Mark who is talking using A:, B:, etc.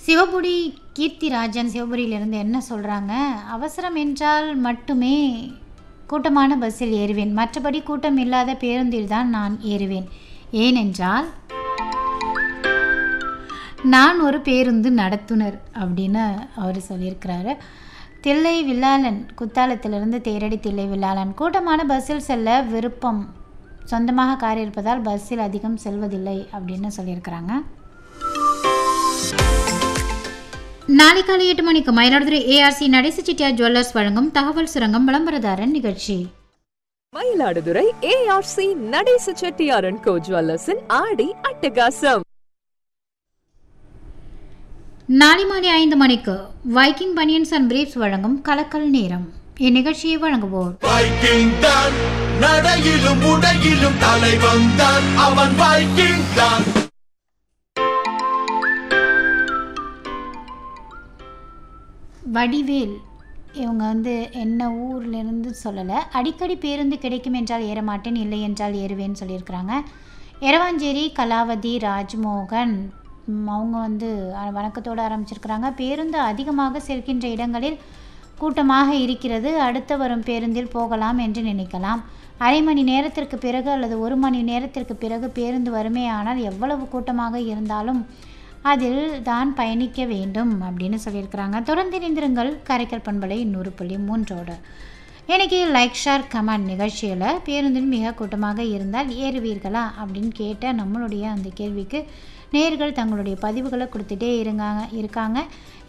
A: சிவபுரி கீர்த்திராஜன் சிவபுரியிலிருந்து என்ன சொல்கிறாங்க அவசரம் என்றால் மட்டுமே கூட்டமான பஸ்ஸில் ஏறுவேன் மற்றபடி கூட்டம் இல்லாத பேருந்தில் தான் நான் ஏறுவேன் ஏனென்றால் நான் ஒரு பேருந்து நடத்துனர் அப்படின்னு அவர் சொல்லியிருக்கிறாரு தில்லை வில்லாளன் குத்தாலத்திலிருந்து தேரடி தில்லை வில்லாளன் கூட்டமான பஸ்ஸில் செல்ல விருப்பம் சொந்தமாக கார் இருப்பதால் பஸ்ஸில் அதிகம் செல்வதில்லை அப்படின்னு சொல்லியிருக்கிறாங்க நாளை காலை எட்டு மணிக்கு மயிலாடுதுறை ஏஆர்சி நடேச செட்டியார் ஜுவல்லர்ஸ் வழங்கும் தகவல் சுரங்கம் விளம்பரதாரன் நிகழ்ச்சி
B: மயிலாடுதுறை ஏஆர்சி நடேச செட்டியாரன் கோ ஜுவல்லர்ஸின் ஆடி அட்டகாசம்
A: நாளை மாலை ஐந்து மணிக்கு வைக்கிங் பனியன்ஸ் அண்ட் பிரீப்ஸ் வழங்கும் கலக்கல் நேரம் இந்நிகழ்ச்சியை வழங்குவோர்
C: வைக்கிங் தான் நடையிலும் உடையிலும் தலைவன் தான் அவன் வைக்கிங் தான்
A: வடிவேல் இவங்க வந்து என்ன ஊர்லேருந்து சொல்லலை அடிக்கடி பேருந்து கிடைக்கும் என்றால் ஏற மாட்டேன் இல்லை என்றால் ஏறுவேன்னு சொல்லியிருக்கிறாங்க எரவாஞ்சேரி கலாவதி ராஜ்மோகன் ம், அவங்க வந்து அஹ், வணக்கத்தோடு ஆரம்பிச்சிருக்கிறாங்க பேருந்து அதிகமாக செல்கின்ற இடங்களில் கூட்டமாக இருக்கிறது அடுத்து வரும் பேருந்தில் போகலாம் என்று நினைக்கலாம் அரை மணி நேரத்திற்கு பிறகு அல்லது ஒரு மணி நேரத்திற்கு பிறகு பேருந்து வருமே ஆனால் எவ்வளவு கூட்டமாக இருந்தாலும் அதில் தான் பயணிக்க வேண்டும் அப்படின்னு சொல்லியிருக்கிறாங்க தொடர்ந்து இணைந்திருங்கள் கரைக்கல் பண்பலை நூறு புள்ளி மூன்றோடு எனக்கு லைக் ஷேர் கமெண்ட் நிகழ்ச்சியில் பேருந்தில் மிக கூட்டமாக இருந்தால் ஏறுவீர்களா அப்படின்னு கேட்ட நம்மளுடைய அந்த கேள்விக்கு நேர்கள் தங்களுடைய பதிவுகளை கொடுத்துட்டே இருங்காங்க இருக்காங்க